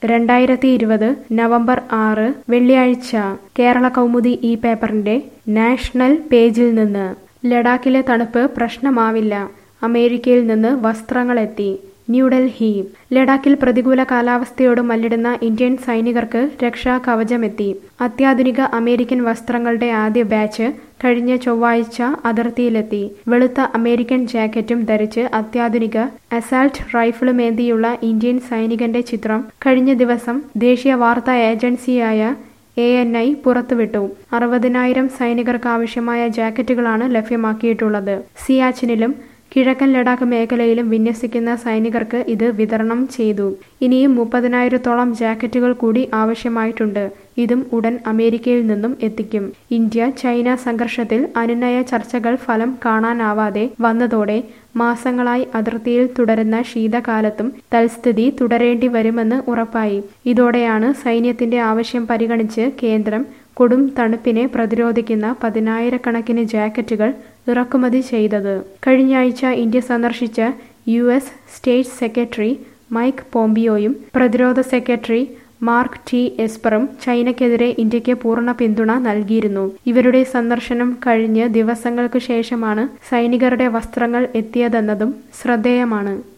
രണ്ടായിരത്തി ഇരുപത് നവംബർ ആറ് വെള്ളിയാഴ്ച കേരള കൗമുദി ഈ പേപ്പറിന്റെ നാഷണൽ പേജിൽ നിന്ന് ലഡാക്കിലെ തണുപ്പ് പ്രശ്നമാവില്ല അമേരിക്കയിൽ നിന്ന് വസ്ത്രങ്ങളെത്തി ന്യൂഡൽഹി ലഡാക്കിൽ പ്രതികൂല കാലാവസ്ഥയോട് മല്ലിടുന്ന ഇന്ത്യൻ സൈനികർക്ക് രക്ഷാ കവചമെത്തി അത്യാധുനിക അമേരിക്കൻ വസ്ത്രങ്ങളുടെ ആദ്യ ബാച്ച് കഴിഞ്ഞ ചൊവ്വാഴ്ച അതിർത്തിയിലെത്തി വെളുത്ത അമേരിക്കൻ ജാക്കറ്റും ധരിച്ച് അത്യാധുനിക അസാൾട്ട് റൈഫിളുമേന്തിയുള്ള ഇന്ത്യൻ സൈനികന്റെ ചിത്രം കഴിഞ്ഞ ദിവസം ദേശീയ വാർത്താ ഏജൻസിയായ എ എൻ ഐ പുറത്തുവിട്ടു അറുപതിനായിരം സൈനികർക്ക് ആവശ്യമായ ജാക്കറ്റുകളാണ് ലഭ്യമാക്കിയിട്ടുള്ളത് സിയാച്ചിനിലും കിഴക്കൻ ലഡാക്ക് മേഖലയിലും വിന്യസിക്കുന്ന സൈനികർക്ക് ഇത് വിതരണം ചെയ്തു ഇനിയും മുപ്പതിനായിരത്തോളം ജാക്കറ്റുകൾ കൂടി ആവശ്യമായിട്ടുണ്ട് ഇതും ഉടൻ അമേരിക്കയിൽ നിന്നും എത്തിക്കും ഇന്ത്യ ചൈന സംഘർഷത്തിൽ അനുനയ ചർച്ചകൾ ഫലം കാണാനാവാതെ വന്നതോടെ മാസങ്ങളായി അതിർത്തിയിൽ തുടരുന്ന ശീതകാലത്തും തൽസ്ഥിതി തുടരേണ്ടി വരുമെന്ന് ഉറപ്പായി ഇതോടെയാണ് സൈന്യത്തിന്റെ ആവശ്യം പരിഗണിച്ച് കേന്ദ്രം കൊടും തണുപ്പിനെ പ്രതിരോധിക്കുന്ന പതിനായിരക്കണക്കിന് ജാക്കറ്റുകൾ ഇറക്കുമതി ചെയ്തത് കഴിഞ്ഞയാഴ്ച ഇന്ത്യ സന്ദർശിച്ച U S state secretary Mike പോംപിയോയും പ്രതിരോധ സെക്രട്ടറി മാർക്ക് ടി എസ്പറും ചൈനയ്ക്കെതിരെ ഇന്ത്യക്ക് പൂർണ്ണ പിന്തുണ നൽകിയിരുന്നു ഇവരുടെ സന്ദർശനം കഴിഞ്ഞ് ദിവസങ്ങൾക്ക് ശേഷമാണ് സൈനികരുടെ വസ്ത്രങ്ങൾ എത്തിയതെന്നതും ശ്രദ്ധേയമാണ്